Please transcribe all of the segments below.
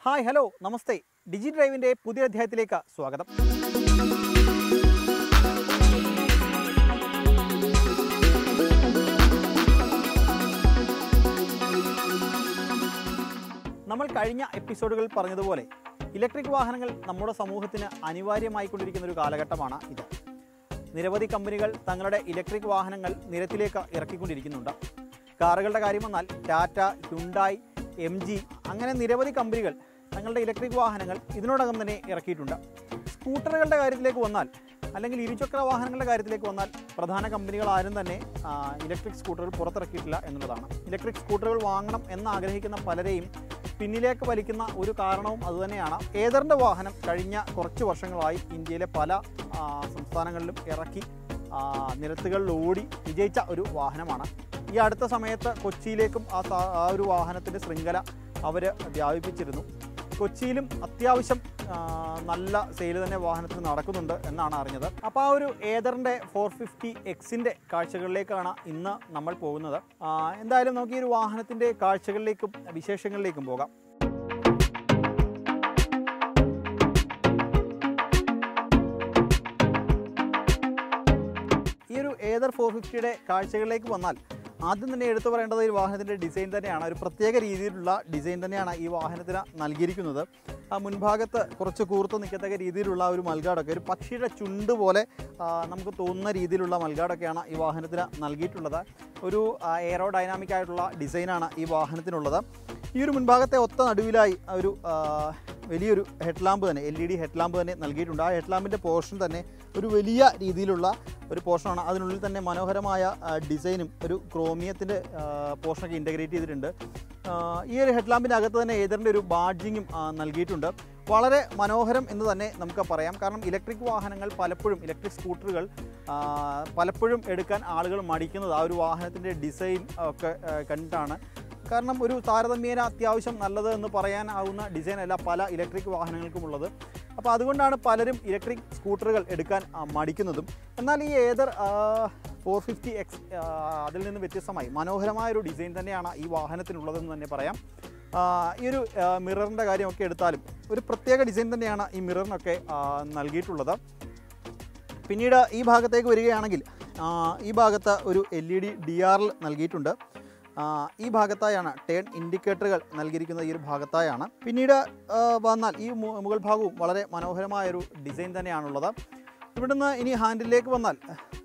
Hi hello നമസ്തേ ഡിജി ഡ്രൈവിൻ്റെ പുതിയ അധ്യായത്തിലേക്ക് സ്വാഗതം നമ്മൾ കഴിഞ്ഞ എപ്പിസോഡുകളിൽ പറഞ്ഞതുപോലെ ഇലക്ട്രിക് വാഹനങ്ങൾ നമ്മുടെ സമൂഹത്തിന് അനിവാര്യമായിക്കൊണ്ടിരിക്കുന്ന ഒരു കാലഘട്ടമാണ് ഇത് നിരവധി കമ്പനികൾ തങ്ങളുടെ ഇലക്ട്രിക് വാഹനങ്ങൾ നിരത്തിലേക്ക് ഇറക്കിക്കൊണ്ടിരിക്കുന്നുണ്ട് കാറുകളുടെ കാര്യം വന്നാൽ ടാറ്റ ഹ്യുണ്ടായി എം ജി അങ്ങനെ നിരവധി കമ്പനികൾ തങ്ങളുടെ ഇലക്ട്രിക് വാഹനങ്ങൾ ഇതിനോടകം തന്നെ ഇറക്കിയിട്ടുണ്ട് സ്കൂട്ടറുകളുടെ കാര്യത്തിലേക്ക് വന്നാൽ അല്ലെങ്കിൽ ഇരുചക്ര വാഹനങ്ങളുടെ കാര്യത്തിലേക്ക് വന്നാൽ പ്രധാന കമ്പനികൾ ആരും തന്നെ ആ, ഇലക്ട്രിക് സ്കൂട്ടറുകൾ പുറത്തിറക്കിയിട്ടില്ല എന്നുള്ളതാണ് ഇലക്ട്രിക് സ്കൂട്ടറുകൾ വാങ്ങണം എന്ന് ആഗ്രഹിക്കുന്ന പലരെയും പിന്നിലേക്ക് വലിക്കുന്ന ഒരു കാരണവും അതുതന്നെയാണ് ഏതറിൻ്റെ വാഹനം കഴിഞ്ഞ കുറച്ച് വർഷങ്ങളായി ഇന്ത്യയിലെ പല ആ, സംസ്ഥാനങ്ങളിലും ഇറക്കി ആ, നിരത്തുകളിൽ ഓടി വിജയിച്ച ഒരു വാഹനമാണ് ഈ അടുത്ത സമയത്ത് കൊച്ചിയിലേക്കും ആ സാ- ആ ഒരു വാഹനത്തിൻ്റെ ശൃംഖല അവർ വ്യാപിപ്പിച്ചിരുന്നു കൊച്ചിയിലും അത്യാവശ്യം ആ, നല്ല സെയിൽ തന്നെ വാഹനത്തിന് നടക്കുന്നുണ്ട് എന്നാണ് അറിഞ്ഞത് അപ്പോൾ ആ ഒരു ഏതറിൻ്റെ ഫോർ ഫിഫ്റ്റി എക്സിൻ്റെ കാഴ്ചകളിലേക്കാണ് ഇന്ന് നമ്മൾ പോകുന്നത് ആ, എന്തായാലും നമുക്ക് ഈ ഒരു വാഹനത്തിൻ്റെ കാഴ്ചകളിലേക്കും വിശേഷങ്ങളിലേക്കും പോകാം ഈ ഒരു ഏതർ ഫോർ ഫിഫ്റ്റിയുടെ കാഴ്ചകളിലേക്ക് വന്നാൽ ആദ്യം തന്നെ എടുത്തു പറയേണ്ടത് ഈ വാഹനത്തിൻ്റെ ഡിസൈൻ തന്നെയാണ് ഒരു പ്രത്യേക രീതിയിലുള്ള ഡിസൈൻ തന്നെയാണ് ഈ വാഹനത്തിന് നൽകിയിരിക്കുന്നത് ആ മുൻഭാഗത്ത് കുറച്ച് കൂർത്ത് നിൽക്കത്തക്ക രീതിയിലുള്ള ഒരു മൽഗാടൊക്കെ ഒരു പക്ഷിയുടെ ചുണ്ട് പോലെ ആ, നമുക്ക് തോന്നുന്ന രീതിയിലുള്ള മൽഗാടൊക്കെയാണ് ഈ വാഹനത്തിന് നൽകിയിട്ടുള്ളത് ഒരു എയറോ ഡൈനാമിക് ആയിട്ടുള്ള ഡിസൈനാണ് ഈ വാഹനത്തിനുള്ളത് ഈ ഒരു മുൻഭാഗത്തെ ഒത്ത നടുവിലായി ഒരു ആ, വലിയൊരു ഹെഡ് ലാമ്പ് തന്നെ L E D head lamp തന്നെ നൽകിയിട്ടുണ്ട് ആ ഹെഡ് ലാമ്പിൻ്റെ പോർഷൻ തന്നെ ഒരു വലിയ രീതിയിലുള്ള ഒരു പോർഷനാണ് അതിനുള്ളിൽ തന്നെ മനോഹരമായ ആ, ഡിസൈനും ഒരു ക്രോമിയത്തിൻ്റെ പോർഷനൊക്കെ ഇൻ്റഗ്രേറ്റ് ചെയ്തിട്ടുണ്ട് ആ, ഈ ഒരു ഹെഡ് ലാമ്പിൻ്റെ അകത്ത് തന്നെ ഏതറിൻ്റെ ഒരു ബാഡ്ജിങ്ങും ആ, നൽകിയിട്ടുണ്ട് വളരെ മനോഹരം എന്ന് തന്നെ നമുക്ക് പറയാം കാരണം ഇലക്ട്രിക് വാഹനങ്ങൾ പലപ്പോഴും ഇലക്ട്രിക് സ്കൂട്ടറുകൾ ആ, പലപ്പോഴും എടുക്കാൻ ആളുകൾ മടിക്കുന്നത് ആ ഒരു വാഹനത്തിൻ്റെ ഡിസൈൻ ഒക്കെ ആ, കണ്ടിട്ടാണ് കാരണം ഒരു താരതമ്യേന അത്യാവശ്യം നല്ലത് എന്ന് പറയാനാവുന്ന ഡിസൈൻ അല്ല പല ഇലക്ട്രിക് വാഹനങ്ങൾക്കും ഉള്ളത് അപ്പോൾ അതുകൊണ്ടാണ് പലരും ഇലക്ട്രിക് സ്കൂട്ടറുകൾ എടുക്കാൻ ആ, മടിക്കുന്നതും എന്നാൽ ഈ ഏതർ ഫോർ ഫിഫ്റ്റി എക്സ് അതിൽ നിന്ന് വ്യത്യസ്തമായി മനോഹരമായ ഒരു ഡിസൈൻ തന്നെയാണ് ഈ വാഹനത്തിനുള്ളതെന്ന് തന്നെ പറയാം ആ, ഈ ഒരു മിററിൻ്റെ കാര്യമൊക്കെ എടുത്താലും ഒരു പ്രത്യേക ഡിസൈൻ തന്നെയാണ് ഈ മിററിനൊക്കെ ആ, നൽകിയിട്ടുള്ളത് പിന്നീട് ഈ ഭാഗത്തേക്ക് വരികയാണെങ്കിൽ ആ, ഈ ഭാഗത്ത് ഒരു എൽ ഇ ഡി ഡി ആറിൽ നൽകിയിട്ടുണ്ട് ആ, ഈ ഭാഗത്തായാണ് ടേൺ ഇൻഡിക്കേറ്ററുകൾ നൽകിയിരിക്കുന്നത് ഈ ഒരു ഭാഗത്തായാണ് പിന്നീട് ആ, വന്നാൽ ഈ മു- മുകൾ ഭാഗവും വളരെ മനോഹരമായ ഒരു ഡിസൈൻ തന്നെയാണുള്ളത് ഇവിടുന്ന് ഇനി ഹാൻഡിലേക്ക് വന്നാൽ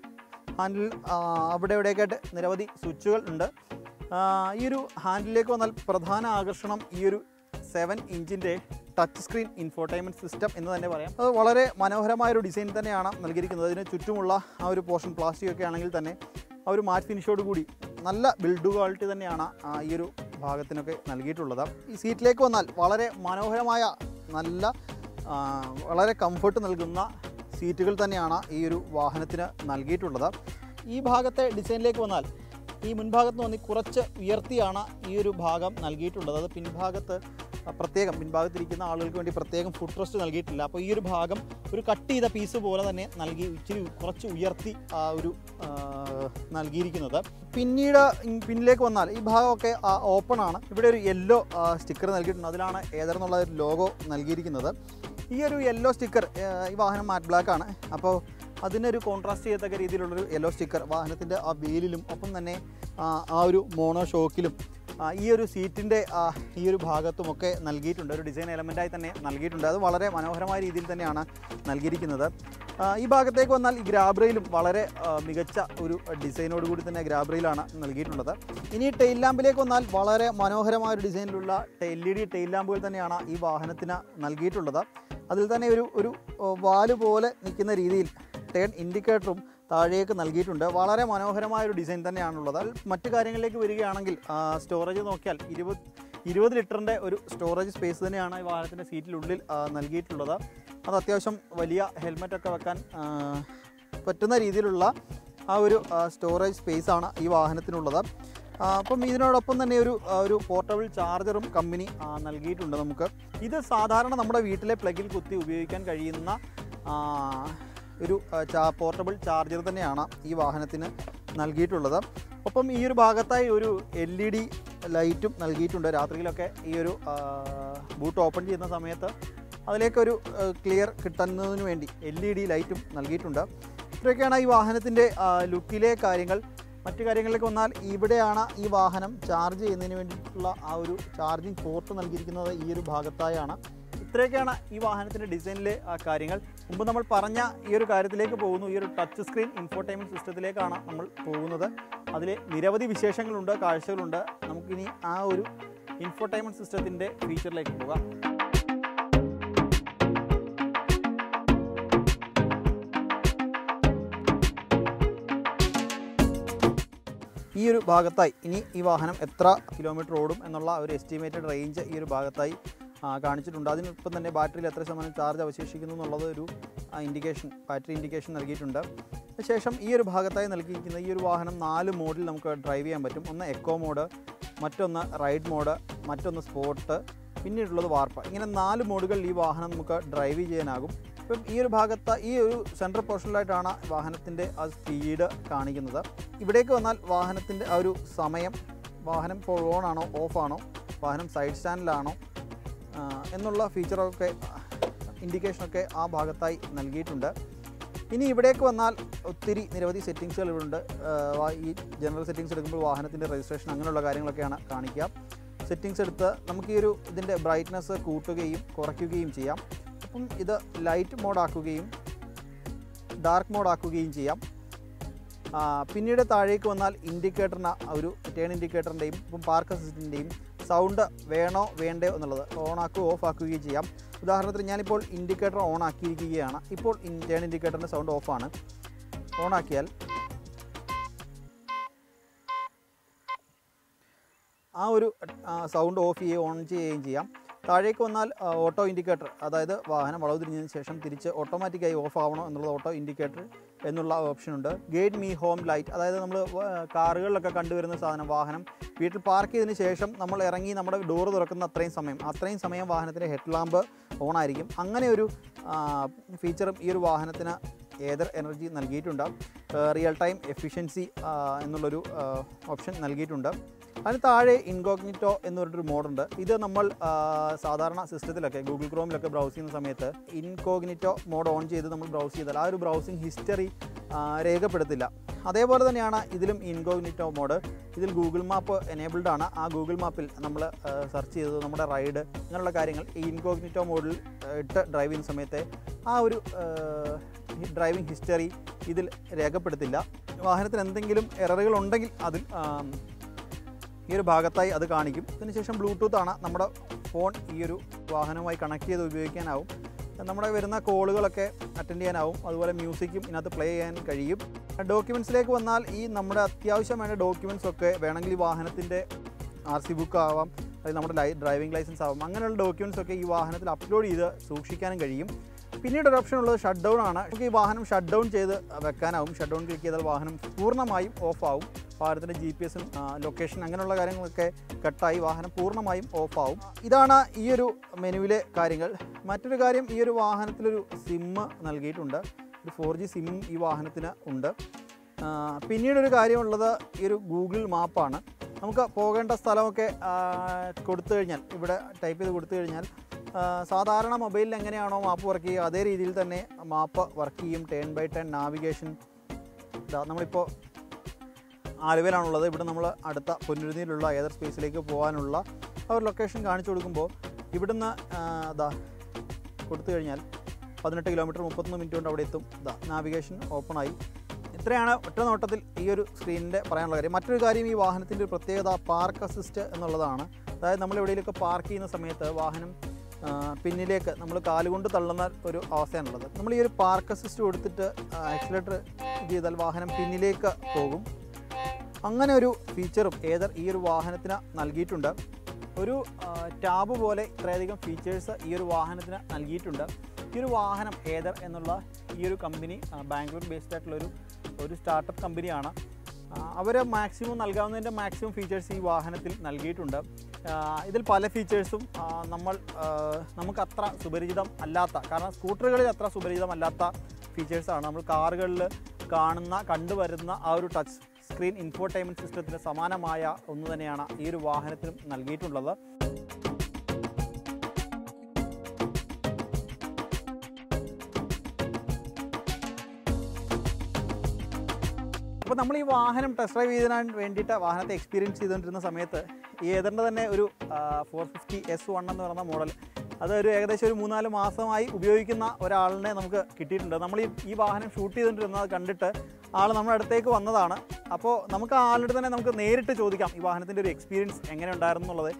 ഹാൻഡിൽ ആ, അവിടെ ഇവിടെയൊക്കെയായിട്ട് നിരവധി സ്വിച്ചുകൾ ഉണ്ട് ആ, ഈ ഒരു ഹാൻഡിലേക്ക് വന്നാൽ പ്രധാന ആകർഷണം ഈ ഒരു സെവൻ ഇഞ്ചിൻ്റെ ടച്ച് സ്ക്രീൻ ഇൻഫോർടൈൻമെൻറ്റ് സിസ്റ്റം എന്ന് തന്നെ പറയാം അത് വളരെ മനോഹരമായ ഒരു ഡിസൈൻ തന്നെയാണ് നൽകിയിരിക്കുന്നത് അതിന് ചുറ്റുമുള്ള ആ ഒരു പോർഷൻ പ്ലാസ്റ്റിക് ഒക്കെ ആണെങ്കിൽ തന്നെ ആ ഒരു മാറ്റ് ഫിനിഷോട് കൂടി നല്ല ബിൽഡ് ക്വാളിറ്റി തന്നെയാണ് ആ ഈ ഒരു ഭാഗത്തിനൊക്കെ നൽകിയിട്ടുള്ളത് ഈ സീറ്റിലേക്ക് വന്നാൽ വളരെ മനോഹരമായ നല്ല ആ, വളരെ കംഫർട്ട് നൽകുന്ന സീറ്റുകൾ തന്നെയാണ് ഈ ഒരു വാഹനത്തിന് നൽകിയിട്ടുള്ളത് ഈ ഭാഗത്തെ ഡിസൈനിലേക്ക് വന്നാൽ ഈ മുൻഭാഗത്ത് നിന്ന് കുറച്ച് ഉയർത്തിയാണ് ഈ ഒരു ഭാഗം നൽകിയിട്ടുള്ളത് അത് പിൻഭാഗത്ത് പ്രത്യേകം പിൻഭാഗത്തിരിക്കുന്ന ആളുകൾക്ക് വേണ്ടി പ്രത്യേകം ഫുഡ് റെസ്റ്റ് നൽകിയിട്ടില്ല അപ്പോൾ ഈ ഒരു ഭാഗം ഒരു കട്ട് ചെയ്ത പീസ് പോലെ തന്നെ നൽകി ഇച്ചിരി കുറച്ച് ഉയർത്തി ആ ഒരു ആ, നൽകിയിരിക്കുന്നത് പിന്നീട് ഇങ് പിന്നിലേക്ക് വന്നാൽ ഈ ഭാഗമൊക്കെ ഓപ്പൺ ആണ് ഇവിടെ ഒരു യെല്ലോ സ്റ്റിക്കർ നൽകിയിട്ടുണ്ട് അതിലാണ് ഏതെന്നുള്ള ഒരു ലോഗോ നൽകിയിരിക്കുന്നത് ഈ ഒരു യെല്ലോ സ്റ്റിക്കർ ഈ വാഹനം മാറ്റ് ബ്ലാക്ക് ആണ് അപ്പോൾ അതിനൊരു കോൺട്രാസ്റ്റ് ചെയ്യത്തക്ക രീതിയിലുള്ളൊരു യെല്ലോ സ്റ്റിക്കർ വാഹനത്തിൻ്റെ ആ വീലിലും ഒപ്പം തന്നെ ആ, ആ ഒരു മോണോ ഷോക്കിലും ആ, ഈ ഒരു സീറ്റിൻ്റെ ഈ ഒരു ഭാഗത്തുമൊക്കെ നൽകിയിട്ടുണ്ട് ഒരു ഡിസൈൻ എലമെൻറ്റായി തന്നെ നൽകിയിട്ടുണ്ട് അത് വളരെ മനോഹരമായ രീതിയിൽ തന്നെയാണ് നൽകിയിരിക്കുന്നത് ആ, ഈ ഭാഗത്തേക്ക് വന്നാൽ ഈ ഗ്രാബ്രയിലും വളരെ ആ, മികച്ച ഒരു ഡിസൈനോട് കൂടി തന്നെ ഗ്രാബ്രയിലാണ് നൽകിയിട്ടുള്ളത് ഇനി ടെയിൽ ലാമ്പിലേക്ക് വന്നാൽ വളരെ മനോഹരമായ ഒരു ഡിസൈനിലുള്ള എൽ ഇ ഡി ടെയിൽ ലാമ്പുകൾ തന്നെയാണ് ഈ വാഹനത്തിന് നൽകിയിട്ടുള്ളത് അതിൽ തന്നെ ഒരു ഒരു ആ, വാല് പോലെ നിൽക്കുന്ന രീതിയിൽ ടേൺ ഇൻഡിക്കേറ്ററും താഴേക്ക് നൽകിയിട്ടുണ്ട് വളരെ മനോഹരമായ ഒരു ഡിസൈൻ തന്നെയാണുള്ളത് അതിൽ മറ്റു കാര്യങ്ങളിലേക്ക് വരികയാണെങ്കിൽ സ്റ്റോറേജ് നോക്കിയാൽ ഇരുപത് ഇരുപത് ലിറ്ററിൻ്റെ ഒരു സ്റ്റോറേജ് സ്പേസ് തന്നെയാണ് ഈ വാഹനത്തിൻ്റെ സീറ്റിനുള്ളിൽ ആ, നൽകിയിട്ടുള്ളത് അത് അത്യാവശ്യം വലിയ ഹെൽമെറ്റൊക്കെ വെക്കാൻ ആ, പറ്റുന്ന രീതിയിലുള്ള ആ ഒരു സ്റ്റോറേജ് സ്പേസാണ് ഈ വാഹനത്തിനുള്ളത് ആ, അപ്പം ഇതിനോടൊപ്പം തന്നെ ഒരു ആ, ഒരു പോർട്ടബിൾ ചാർജറും കമ്പനി ആ, നൽകിയിട്ടുണ്ട് നമുക്ക് ഇത് സാധാരണ നമ്മുടെ വീട്ടിലെ പ്ലഗിൽ കുത്തി ഉപയോഗിക്കാൻ കഴിയുന്ന ആ, ഒരു പോർട്ടബിൾ ചാർജർ തന്നെയാണ് ഈ വാഹനത്തിന് നൽകിയിട്ടുള്ളത് ഒപ്പം ഈ ഒരു ഭാഗത്തായി ഒരു എൽ ഇ ഡി ലൈറ്റും നൽകിയിട്ടുണ്ട് രാത്രിയിലൊക്കെ ഈ ഒരു ബൂട്ട് ഓപ്പൺ ചെയ്യുന്ന സമയത്ത് അതിലേക്കൊരു ക്ലിയർ കിട്ടുന്നതിന് വേണ്ടി എൽ ഇ ഡി ലൈറ്റും നൽകിയിട്ടുണ്ട് ഇത്രയൊക്കെയാണ് ഈ വാഹനത്തിൻ്റെ ലുക്കിലെ കാര്യങ്ങൾ മറ്റു കാര്യങ്ങളിലേക്ക് വന്നാൽ ഇവിടെയാണ് ഈ വാഹനം ചാർജ് ചെയ്യുന്നതിന് വേണ്ടിയിട്ടുള്ള ആ ഒരു ചാർജിങ് പോർട്ട് നൽകിയിരിക്കുന്നത് ഈ ഒരു ഭാഗത്തായാണ് ഇത്രയൊക്കെയാണ് ഈ വാഹനത്തിൻ്റെ ഡിസൈനിലെ ആ കാര്യങ്ങൾ മുമ്പ് നമ്മൾ പറഞ്ഞ ഈ ഒരു കാര്യത്തിലേക്ക് പോകുന്നു ഈ ഒരു ടച്ച് സ്ക്രീൻ ഇൻഫോർടൈൻമെൻറ്റ് സിസ്റ്റത്തിലേക്കാണ് നമ്മൾ പോകുന്നത് അതിൽ നിരവധി വിശേഷങ്ങളുണ്ട് കാഴ്ചകളുണ്ട് നമുക്കിനി ആ ഒരു ഇൻഫോർടൈൻമെൻറ്റ് സിസ്റ്റത്തിൻ്റെ ഫീച്ചറിലേക്ക് പോകാം ഈ ഒരു ഭാഗത്തായി ഇനി ഈ വാഹനം എത്ര കിലോമീറ്റർ ഓടും എന്നുള്ള ഒരു എസ്റ്റിമേറ്റഡ് റേഞ്ച് ഈ ഒരു ഭാഗത്തായി ആ, കാണിച്ചിട്ടുണ്ട് അതിനൊപ്പം തന്നെ ബാറ്ററിയിൽ എത്ര ശതമാനം ചാർജ് അവശേഷിക്കുന്നു എന്നുള്ളത് ഒരു ഇൻഡിക്കേഷൻ ബാറ്ററി ഇൻഡിക്കേഷൻ നൽകിയിട്ടുണ്ട് ശേഷം ഈ ഒരു ഭാഗത്തായി നൽകിയിരിക്കുന്ന ഈ ഒരു വാഹനം നാല് മോഡിൽ നമുക്ക് ഡ്രൈവ് ചെയ്യാൻ പറ്റും ഒന്ന് എക്കോ മോഡ് മറ്റൊന്ന് റൈഡ് മോഡ് മറ്റൊന്ന് സ്പോർട്ട് പിന്നീടുള്ളത് വാർപ്പ ഇങ്ങനെ നാല് മോഡുകളിൽ ഈ വാഹനം നമുക്ക് ഡ്രൈവ് ചെയ്യാനാകും ഇപ്പം ഈ ഒരു ഭാഗത്ത് ഈ ഒരു സെൻട്രൽ പോർഷനിലായിട്ടാണ് വാഹനത്തിൻ്റെ ആ സ്പീഡ് കാണിക്കുന്നത് ഇവിടേക്ക് വന്നാൽ വാഹനത്തിൻ്റെ ആ ഒരു സമയം വാഹനം ഇപ്പോൾ ഓൺ ആണോ ഓഫ് ആണോ വാഹനം സൈഡ് സ്റ്റാൻഡിലാണോ ആ, എന്നുള്ള ഫീച്ചറൊക്കെ ഇൻഡിക്കേഷനൊക്കെ ആ ഭാഗത്തായി നൽകിയിട്ടുണ്ട് ഇനി ഇവിടേക്ക് വന്നാൽ ഒത്തിരി നിരവധി സെറ്റിങ്സുകൾ ഇവിടുണ്ട് ആ, വാ- ഈ ജനറൽ സെറ്റിങ്സ് എടുക്കുമ്പോൾ വാഹനത്തിൻ്റെ രജിസ്ട്രേഷൻ അങ്ങനെയുള്ള കാര്യങ്ങളൊക്കെയാണ് കാണിക്കുക സെറ്റിങ്സ് എടുത്ത് നമുക്ക് ഈ ഒരു ഇതിൻ്റെ ബ്രൈറ്റ്നസ് കൂട്ടുകയും കുറയ്ക്കുകയും ചെയ്യാം അപ്പം ഇത് ലൈറ്റ് മോഡാക്കുകയും ഡാർക്ക് മോഡാക്കുകയും ചെയ്യാം ആ, പിന്നീട് താഴേക്ക് വന്നാൽ ഇൻഡിക്കേറ്ററിന് ഒരു ടേൺ ഇൻഡിക്കേറ്ററിൻ്റെയും ഇപ്പം പാർക്ക് അസിസ്റ്റൻ്റെയും സൗണ്ട് വേണോ വേണ്ടയോ എന്നുള്ളത് ഓൺ ആക്കുകയോ ഓഫ് ആക്കുകയും ചെയ്യാം ഉദാഹരണത്തിന് ഞാനിപ്പോൾ ഇൻഡിക്കേറ്റർ ഓൺ ആക്കിയിരിക്കുകയാണ് ഇപ്പോൾ ടേൺ ഇൻഡിക്കേറ്ററിൻ്റെ സൗണ്ട് ഓഫാണ് ഓൺ ആക്കിയാൽ ആ ഒരു സൗണ്ട് ഓഫ് ചെയ്യുകയും ഓൺ ചെയ്യുകയും ചെയ്യാം താഴേക്ക് വന്നാൽ ഓട്ടോ ഇൻഡിക്കേറ്റർ അതായത് വാഹനം വളവ് തിരിഞ്ഞതിന് ശേഷം തിരിച്ച് ഓട്ടോമാറ്റിക്കായി ഓഫ് ആവണോ എന്നുള്ളത് ഓട്ടോ ഇൻഡിക്കേറ്റർ എന്നുള്ള ഓപ്ഷൻ ഉണ്ട് ഗേറ്റ് മീ ഹോം ലൈറ്റ് അതായത് നമ്മൾ കാറുകളിലൊക്കെ കണ്ടുവരുന്ന സാധനം വാഹനം വീട്ടിൽ പാർക്ക് ചെയ്തതിന് ശേഷം നമ്മൾ ഇറങ്ങി നമ്മുടെ ഡോറ് തുറക്കുന്ന അത്രയും സമയം അത്രയും സമയം വാഹനത്തിൻ്റെ ഹെഡ് ലാമ്പ് ഓൺ ആയിരിക്കും അങ്ങനെ ഒരു ഫീച്ചറും ഈ ഒരു വാഹനത്തിന് ഏതർ എനർജി നൽകിയിട്ടുണ്ട് റിയൽ ടൈം എഫിഷ്യൻസി എന്നുള്ളൊരു ഓപ്ഷൻ നൽകിയിട്ടുണ്ട് അതിന് താഴെ ഇൻകോഗ്നിറ്റോ എന്ന് പറഞ്ഞൊരു മോഡുണ്ട് ഇത് നമ്മൾ ആ, സാധാരണ സിസ്റ്റത്തിലൊക്കെ ഗൂഗിൾ ക്രോമിലൊക്കെ ബ്രൗസ് ചെയ്യുന്ന സമയത്ത് ഇൻകോഗ്നിറ്റോ മോഡ് ഓൺ ചെയ്ത് നമ്മൾ ബ്രൗസ് ചെയ്താൽ ആ ഒരു ബ്രൗസിങ് ഹിസ്റ്ററി രേഖപ്പെടുത്തില്ല അതേപോലെ തന്നെയാണ് ഇതിലും ഇൻകോഗ്നിറ്റോ മോഡ് ഇതിൽ ഗൂഗിൾ മാപ്പ് എനേബിൾഡ് ആണ് ആ ഗൂഗിൾ മാപ്പിൽ നമ്മൾ സെർച്ച് ചെയ്തത് നമ്മുടെ റൈഡ് അങ്ങനെയുള്ള കാര്യങ്ങൾ ഈ ഇൻകോഗ്നിറ്റോ മോഡിൽ ഇട്ട് ഡ്രൈവ് ചെയ്യുന്ന സമയത്തെ ആ ഒരു ഡ്രൈവിംഗ് ഹിസ്റ്ററി ഇതിൽ രേഖപ്പെടുത്തില്ല വാഹനത്തിന് എന്തെങ്കിലും എററുകൾ ഉണ്ടെങ്കിൽ അതിൽ ആം, ഈ ഒരു ഭാഗത്തായി അത് കാണിക്കും അതിനുശേഷം ബ്ലൂടൂത്ത് ആണ് നമ്മുടെ ഫോൺ ഈ ഒരു വാഹനവുമായി കണക്ട് ചെയ്ത് ഉപയോഗിക്കാനാവും നമ്മുടെ വരുന്ന കോളുകളൊക്കെ അറ്റൻഡ് ചെയ്യാനാവും അതുപോലെ മ്യൂസിക്കും ഇതിനകത്ത് പ്ലേ ചെയ്യാൻ കഴിയും ഡോക്യുമെൻറ്റ്സിലേക്ക് വന്നാൽ ഈ നമ്മുടെ അത്യാവശ്യം വേണ്ട ഡോക്യുമെൻറ്റ്സ് ഒക്കെ വേണമെങ്കിൽ ഈ വാഹനത്തിൻ്റെ ആർ സി ബുക്ക് ആവാം അല്ലെങ്കിൽ നമ്മുടെ ലൈ ഡ്രൈവിംഗ് ലൈസൻസ് ആവാം അങ്ങനെയുള്ള ഡോക്യുമെൻറ്റ്സ് ഒക്കെ ഈ വാഹനത്തിൽ അപ്ലോഡ് ചെയ്ത് സൂക്ഷിക്കാനും കഴിയും പിന്നീട് ഒരു ഓപ്ഷൻ ഉള്ളത് ഷട്ട് ഡൗൺ ആണ് നമുക്ക് ഈ വാഹനം ഷട്ട് ഡൗൺ ചെയ്ത് വെക്കാനാവും ഷട്ട് ഡൗൺ ക്ലിക്ക് ചെയ്താൽ വാഹനം പൂർണ്ണമായും ഓഫ് ആവും വാഹനത്തിൻ്റെ ജി പി എസും ലൊക്കേഷൻ അങ്ങനെയുള്ള കാര്യങ്ങളൊക്കെ കട്ടായി വാഹനം പൂർണ്ണമായും ഓഫ് ആവും ഇതാണ് ഈ ഒരു മെനുവിലെ കാര്യങ്ങൾ മറ്റൊരു കാര്യം ഈ ഒരു വാഹനത്തിലൊരു സിമ്മ് നൽകിയിട്ടുണ്ട് ഒരു ഫോർ ജി സിമ്മും ഈ വാഹനത്തിന് ഉണ്ട് ആ, പിന്നീടൊരു കാര്യമുള്ളത് ഈ ഒരു ഗൂഗിൾ മാപ്പാണ് നമുക്ക് പോകേണ്ട സ്ഥലമൊക്കെ ആ, കൊടുത്തു കഴിഞ്ഞാൽ ഇവിടെ ടൈപ്പ് ചെയ്ത് കൊടുത്തു കഴിഞ്ഞാൽ ആ, സാധാരണ മൊബൈലിൽ എങ്ങനെയാണോ മാപ്പ് വർക്ക് ചെയ്യുക അതേ രീതിയിൽ തന്നെ മാപ്പ് വർക്ക് ചെയ്യും ടേൺ ബൈ ടേൺ നാവിഗേഷൻ നമ്മളിപ്പോൾ ആലുവയിലാണുള്ളത് ഇവിടെ നമ്മൾ അടുത്ത പൊന്നുരുന്നിയിലുള്ള ഏതർ സ്പേസിലേക്ക് പോകാനുള്ള ആ ഒരു ലൊക്കേഷൻ കാണിച്ചു കൊടുക്കുമ്പോൾ ഇവിടുന്ന് ആ, ദാ കൊടുത്തു കഴിഞ്ഞാൽ പതിനെട്ട് കിലോമീറ്റർ മുപ്പത്തൊന്ന് മിനിറ്റ് കൊണ്ട് അവിടെ എത്തും ദാ നാവിഗേഷൻ ഓപ്പണായി ഇത്രയാണ് ഒറ്റ നോട്ടത്തിൽ ഈ ഒരു സ്ക്രീനിൻ്റെ പറയാനുള്ള കാര്യം മറ്റൊരു കാര്യം ഈ വാഹനത്തിൻ്റെ ഒരു പ്രത്യേകത പാർക്ക് അസിസ്റ്റ് എന്നുള്ളതാണ് അതായത് നമ്മൾ എവിടെയെങ്കിലുമൊക്കെ പാർക്ക് ചെയ്യുന്ന സമയത്ത് വാഹനം ആ, പിന്നിലേക്ക് നമ്മൾ കാലുകൊണ്ട് തള്ളുന്ന ഒരു അവസ്ഥയാണുള്ളത് നമ്മൾ ഈ ഒരു പാർക്ക് അസിസ്റ്റ് കൊടുത്തിട്ട് ആക്സിലേറ്റർ ഇത് ചെയ്താൽ വാഹനം പിന്നിലേക്ക് പോകും അങ്ങനെ ഒരു ഫീച്ചറും ഏതർ ഈ ഒരു വാഹനത്തിന് നൽകിയിട്ടുണ്ട് ഒരു ടാബ് പോലെ ഇത്രയധികം ഫീച്ചേഴ്സ് ഈ ഒരു വാഹനത്തിന് നൽകിയിട്ടുണ്ട് ഈ ഒരു വാഹനം ഏതർ എന്നുള്ള ഈ ഒരു കമ്പനി ബാംഗ്ലൂർ ബേസ്ഡ് ആയിട്ടുള്ള ഒരു ഒരു സ്റ്റാർട്ടപ്പ് കമ്പനിയാണ് അവർ മാക്സിമം നൽകാവുന്നതിൻ്റെ മാക്സിമം ഫീച്ചേഴ്സ് ഈ വാഹനത്തിൽ നൽകിയിട്ടുണ്ട് ആ, ഇതിൽ പല ഫീച്ചേഴ്സും ആ, നമ്മൾ ആ, നമുക്ക് അത്ര സുപരിചിതം അല്ലാത്ത കാരണം സ്കൂട്ടറുകളിൽ അത്ര സുപരിചിതമല്ലാത്ത ഫീച്ചേഴ്സാണ് നമ്മൾ കാറുകളിൽ കാണുന്ന കണ്ടുവരുന്ന ആ ഒരു ടച്ച് സ്ക്രീൻ ഇൻഫോർടൈൻമെൻറ്റ് സിസ്റ്റത്തിന് സമാനമായ ഒന്ന് തന്നെയാണ് ഈ ഒരു വാഹനത്തിനും നൽകിയിട്ടുള്ളത് അപ്പോൾ നമ്മൾ ഈ വാഹനം ടെസ്റ്റ് ഡ്രൈവ് ചെയ്തതിന് വേണ്ടിയിട്ട് വാഹനത്തെ എക്സ്പീരിയൻസ് ചെയ്തുകൊണ്ടിരുന്ന സമയത്ത് ഈ ഏതറിൻ്റെ തന്നെ ഒരു ഫോർ ഫിഫ്റ്റി എസ് വൺ എന്ന് പറയുന്ന മോഡൽ അതൊരു ഏകദേശം ഒരു മൂന്നാല് മാസമായി ഉപയോഗിക്കുന്ന ഒരാളിനെ നമുക്ക് കിട്ടിയിട്ടുണ്ട് നമ്മൾ ഈ ഈ വാഹനം ഷൂട്ട് ചെയ്തുകൊണ്ടിരുന്നത് കണ്ടിട്ട് ആൾ നമ്മുടെ അടുത്തേക്ക് വന്നതാണ് അപ്പോൾ നമുക്ക് ആ ആളുടെ തന്നെ നമുക്ക് നേരിട്ട് ചോദിക്കാം ഈ വാഹനത്തിൻ്റെ ഒരു എക്സ്പീരിയൻസ് എങ്ങനെ ഉണ്ടായിരുന്നു എന്നുള്ളത്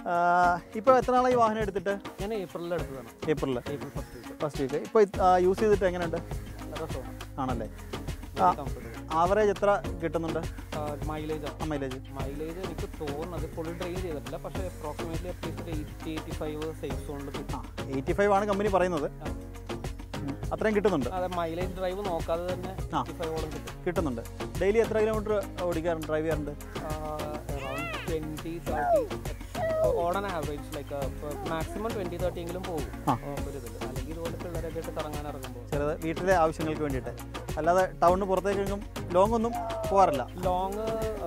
ഇപ്പോൾ എത്ര നാളായി ഈ വാഹനം എടുത്തിട്ട് ഞാൻ ഏപ്രിലിൽ എടുത്തതാണ് ഏപ്രിലിൽ April first week first week ഇപ്പോൾ യൂസ് ചെയ്തിട്ട് എങ്ങനെയുണ്ട് നല്ല രസമാണ് ആണല്ലേ ആ. കംഫർട്ടബിൾ ആവറേജ് എത്ര കിട്ടുന്നുണ്ട് മൈലേജ് ആ മൈലേജ് മൈലേജ് എനിക്ക് തോന്നുന്നത് ഫുൾ ഡ്രൈവ് ചെയ്തിട്ടില്ല പക്ഷേ approximately at least eighty eighty five safe സോണിൽ കിട്ടും ആ എയ്റ്റി ഫൈവ് ആണ് കമ്പനി പറയുന്നത് ആ. ഉം. അത്രയും കിട്ടുന്നുണ്ട് അതെ മൈലേജ് ഡ്രൈവ് നോക്കാതെ തന്നെ ആ. എയ്റ്റി ഫൈവോളം കിട്ടും കിട്ടുന്നുണ്ട് ഡെയിലി എത്ര കിലോമീറ്റർ ഓടിക്കാറുണ്ട് ഡ്രൈവ് ചെയ്യാറുണ്ട് around twenty thirty on an average like maximum twenty thirty എങ്കിലും പോകും ആ. ആ, ഒരു ഇതിൽ അല്ലെങ്കിൽ ഇതുപോലെ പിള്ളേരൊക്കെ ആയിട്ട് കറങ്ങാൻ ഇറങ്ങുമ്പോൾ ചിലത് വീട്ടിലെ ആവശ്യങ്ങൾക്ക് വേണ്ടിയിട്ട് അല്ലാതെ ടൗണിന് പുറത്തേക്കെങ്കിലും ലോങ് ഒന്നും പോകാറില്ല ലോങ്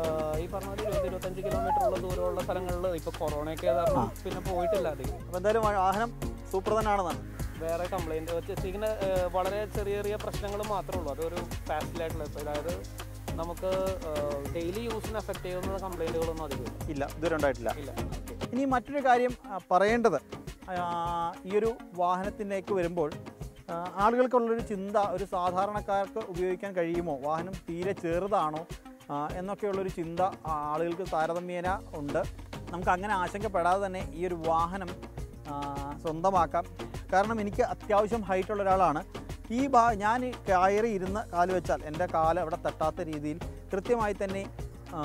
ഈ പറഞ്ഞ പോലെ ഇരുപത് ഇരുപത്തഞ്ച് കിലോമീറ്റർ ഉള്ള ദൂരമുള്ള സ്ഥലങ്ങളിൽ ഇപ്പോൾ കൊറോണയൊക്കെ കാരണം പിന്നെ പോയിട്ടില്ല അധികം അപ്പോൾ എന്തായാലും വാ- വാഹനം സൂപ്പർ തന്നെയാണെന്നാണ് വേറെ കംപ്ലൈൻറ്റ് ഇങ്ങനെ വളരെ ചെറിയ ചെറിയ പ്രശ്നങ്ങൾ മാത്രമേ ഉള്ളൂ അതൊരു ഫാസ്റ്റിലായിട്ടുള്ള അതായത് നമുക്ക് ഡെയിലി യൂസിന് എഫക്ട് ചെയ്യുന്ന കംപ്ലൈൻറ്റുകളൊന്നും അധികം ഇല്ല. ഇല്ല ഇതുവരെ ഉണ്ടായിട്ടില്ല ഇല്ല ഇനി മറ്റൊരു കാര്യം ആ, പറയേണ്ടത് ആ, ഈ ഒരു വാഹനത്തിലേക്ക് വരുമ്പോൾ ആ, ആളുകൾക്കുള്ളൊരു ചിന്ത ഒരു സാധാരണക്കാർക്ക് ഉപയോഗിക്കാൻ കഴിയുമോ വാഹനം തീരെ ചെറുതാണോ ആ, എന്നൊക്കെയുള്ളൊരു ചിന്ത ആ, ആളുകൾക്ക് താരതമ്യേന ഉണ്ട് നമുക്ക് അങ്ങനെ ആശങ്കപ്പെടാതെ തന്നെ ഈ ഒരു വാഹനം ആ, സ്വന്തമാക്കാം കാരണം എനിക്ക് അത്യാവശ്യം ഹൈറ്റുള്ള ഒരാളാണ് ഈ ഭാ ഞാൻ കയറി ഇരുന്ന് കാല് വെച്ചാൽ എൻ്റെ കാല് അവിടെ തട്ടാത്ത രീതിയിൽ കൃത്യമായി തന്നെ ആ,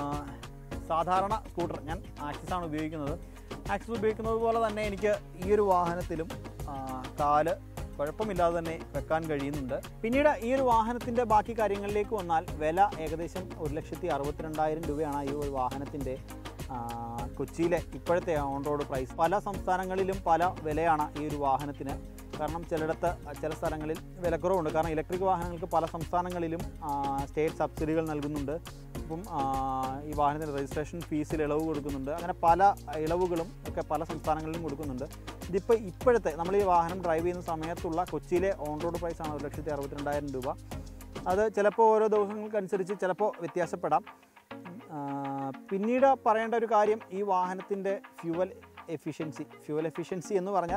സാധാരണ സ്കൂട്ടർ ഞാൻ ആക്സിസാണ് ഉപയോഗിക്കുന്നത് ആക്സിസ് ഉപയോഗിക്കുന്നത് പോലെ തന്നെ എനിക്ക് ഈ ഒരു വാഹനത്തിലും ആ, കാല് കുഴപ്പമില്ലാതെ തന്നെ വെക്കാൻ കഴിയുന്നുണ്ട് പിന്നീട് ഈ ഒരു വാഹനത്തിൻ്റെ ബാക്കി കാര്യങ്ങളിലേക്ക് വന്നാൽ വില ഏകദേശം ഒരു ലക്ഷത്തി അറുപത്തിരണ്ടായിരം രൂപയാണ് ഈ ഒരു വാഹനത്തിൻ്റെ ആ, കൊച്ചിയിലെ ഇപ്പോഴത്തെ ഓൺ റോഡ് പ്രൈസ് പല സംസ്ഥാനങ്ങളിലും പല വിലയാണ് ഈ ഒരു വാഹനത്തിന് കാരണം ചിലയിടത്ത് ചില സ്ഥലങ്ങളിൽ വിലക്കുറവുണ്ട് കാരണം ഇലക്ട്രിക് വാഹനങ്ങൾക്ക് പല സംസ്ഥാനങ്ങളിലും ആ, സ്റ്റേറ്റ് സബ്സിഡികൾ നൽകുന്നുണ്ട് അപ്പം ആ, ഈ വാഹനത്തിന് രജിസ്ട്രേഷൻ ഫീസിൽ ഇളവ് കൊടുക്കുന്നുണ്ട് അങ്ങനെ പല ഇളവുകളും ഒക്കെ പല സംസ്ഥാനങ്ങളിലും കൊടുക്കുന്നുണ്ട് ഇതിപ്പോൾ ഇപ്പോഴത്തെ നമ്മൾ ഈ വാഹനം ഡ്രൈവ് ചെയ്യുന്ന സമയത്തുള്ള കൊച്ചിയിലെ ഓൺ റോഡ് പ്രൈസാണ് ഒരു ലക്ഷത്തി അറുപത്തിരണ്ടായിരം രൂപ അത് ചിലപ്പോൾ ഓരോ ദിവസങ്ങൾക്കനുസരിച്ച് ചിലപ്പോൾ വ്യത്യാസപ്പെടാം ആ, പിന്നീട് പറയേണ്ട ഒരു കാര്യം ഈ വാഹനത്തിൻ്റെ ഫ്യൂവൽ എഫിഷ്യൻസി ഫ്യൂവൽ എഫിഷ്യൻസി എന്ന് പറഞ്ഞാൽ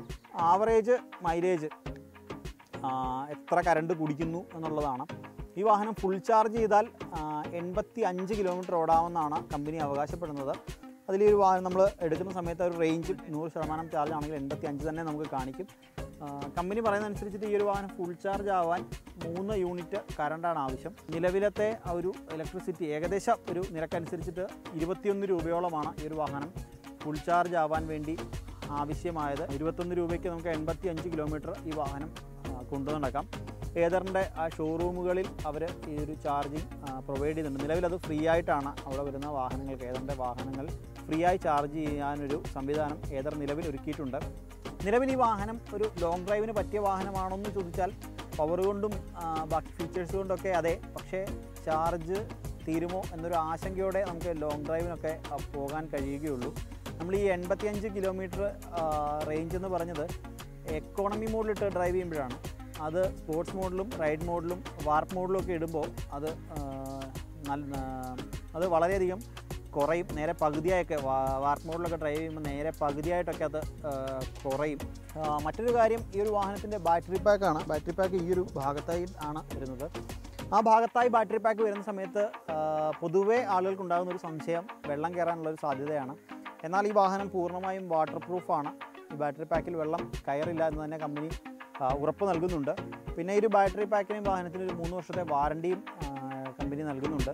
ആവറേജ് മൈലേജ് എത്ര കറണ്ട് കുടിക്കുന്നു എന്നുള്ളതാണ് ഈ വാഹനം ഫുൾ ചാർജ് ചെയ്താൽ എൺപത്തി അഞ്ച് കിലോമീറ്റർ ഓടാമെന്നാണ് കമ്പനി അവകാശപ്പെടുന്നത് അതിൽ ഈ ഒരു വാഹനം നമ്മൾ എടുക്കുന്ന സമയത്ത് ഒരു റേഞ്ച് നൂറ് ശതമാനം ചാർജ് ആണെങ്കിൽ എൺപത്തി അഞ്ച് തന്നെ നമുക്ക് കാണിക്കും ആ, കമ്പനി പറയുന്നതനുസരിച്ചിട്ട് ഈ ഒരു വാഹനം ഫുൾ ചാർജ് ആവാൻ മൂന്ന് യൂണിറ്റ് കറണ്ടാണ് ആവശ്യം നിലവിലത്തെ ആ ഒരു ഇലക്ട്രിസിറ്റി ഏകദേശം ഒരു നിരക്കനുസരിച്ചിട്ട് ഇരുപത്തിയൊന്ന് രൂപയോളമാണ് ഈ ഒരു വാഹനം ഫുൾ ചാർജ് ആവാൻ വേണ്ടി ആവശ്യമായത് ഇരുപത്തൊന്ന് രൂപയ്ക്ക് നമുക്ക് എൺപത്തി അഞ്ച് കിലോമീറ്റർ ഈ വാഹനം ആ, കൊണ്ടു നടക്കാം ഏതറിൻ്റെ ആ ഷോറൂമുകളിൽ അവർ ഈ ഒരു ചാർജിങ് പ്രൊവൈഡ് ചെയ്യുന്നുണ്ട് നിലവിലത് ഫ്രീ ആയിട്ടാണ് അവിടെ വരുന്ന വാഹനങ്ങൾക്ക് ഏതറിൻ്റെ വാഹനങ്ങൾ ഫ്രീ ആയി ചാർജ് ചെയ്യാനൊരു സംവിധാനം ഏതർ നിലവിൽ ഒരുക്കിയിട്ടുണ്ട് നിലവിൽ ഈ വാഹനം ഒരു ലോങ് ഡ്രൈവിന് പറ്റിയ വാഹനമാണോ എന്ന് ചോദിച്ചാൽ പവർ കൊണ്ടും ആ, ബാക്കി ഫീച്ചേഴ്സ് കൊണ്ടൊക്കെ അതെ പക്ഷേ ചാർജ് തീരുമോ എന്നൊരു ആശങ്കയോടെ നമുക്ക് ലോങ് ഡ്രൈവിനൊക്കെ ആ, പോകാൻ കഴിയുകയുള്ളൂ നമ്മൾ ഈ എൺപത്തിയഞ്ച് കിലോമീറ്റർ റേഞ്ച് എന്ന് പറഞ്ഞത് എക്കോണമി മോഡിലിട്ട് ഡ്രൈവ് ചെയ്യുമ്പോഴാണ് അത് സ്പോർട്സ് മോഡിലും റൈഡ് മോഡിലും വാർപ്പ് മോഡിലും ഒക്കെ ഇടുമ്പോൾ അത് ആ, നല്ല അത് വളരെയധികം കുറയും നേരെ പകുതിയായൊക്കെ വാർപ്പ് മോഡിലൊക്കെ ഡ്രൈവ് ചെയ്യുമ്പോൾ നേരെ പകുതിയായിട്ടൊക്കെ അത് ആ, കുറയും ആ, മറ്റൊരു കാര്യം ഈ ഒരു വാഹനത്തിൻ്റെ ബാറ്ററി പാക്കാണ് ബാറ്ററി പാക്ക് ഈ ഒരു ഭാഗത്തായി ആണ് വരുന്നത് ആ ഭാഗത്തായി ബാറ്ററി പാക്ക് വരുന്ന സമയത്ത് ആ, പൊതുവേ ആളുകൾക്ക് ഉണ്ടാകുന്ന ഒരു സംശയം വെള്ളം കയറാനുള്ള ഒരു സാധ്യതയാണ് എന്നാൽ ഈ വാഹനം പൂർണ്ണമായും വാട്ടർ പ്രൂഫാണ് ഈ ബാറ്ററി പാക്കിൽ വെള്ളം കയറില്ല എന്ന് തന്നെ കമ്പനി ആ, ഉറപ്പ് നൽകുന്നുണ്ട് പിന്നെ ഈ ഒരു ബാറ്ററി പാക്കിനും വാഹനത്തിന് ഒരു മൂന്ന് വർഷത്തെ വാറണ്ടിയും ആ, കമ്പനി നൽകുന്നുണ്ട്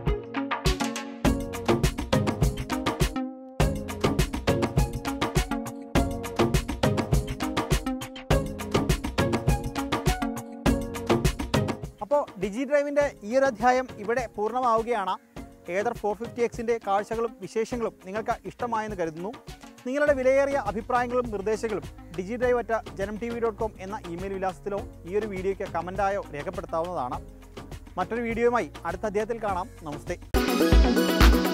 അപ്പോൾ ഡിജി ഡ്രൈവിൻ്റെ ഈ ഒരു അധ്യായം ഇവിടെ പൂർണ്ണമാവുകയാണ് ഏതർ ഫോർ ഫിഫ്റ്റി എക്സിൻ്റെ കാഴ്ചകളും വിശേഷങ്ങളും നിങ്ങൾക്ക് ഇഷ്ടമായെന്ന് കരുതുന്നു നിങ്ങളുടെ വിലയേറിയ അഭിപ്രായങ്ങളും നിർദ്ദേശങ്ങളും digi drive at Janam T V dot com എന്ന ഇമെയിൽ വിലാസത്തിലോ ഈ ഒരു വീഡിയോയ്ക്ക് കമൻറ്റായോ രേഖപ്പെടുത്താവുന്നതാണ് മറ്റൊരു വീഡിയോയുമായി അടുത്ത അധ്യായത്തിൽ കാണാം നമസ്തേ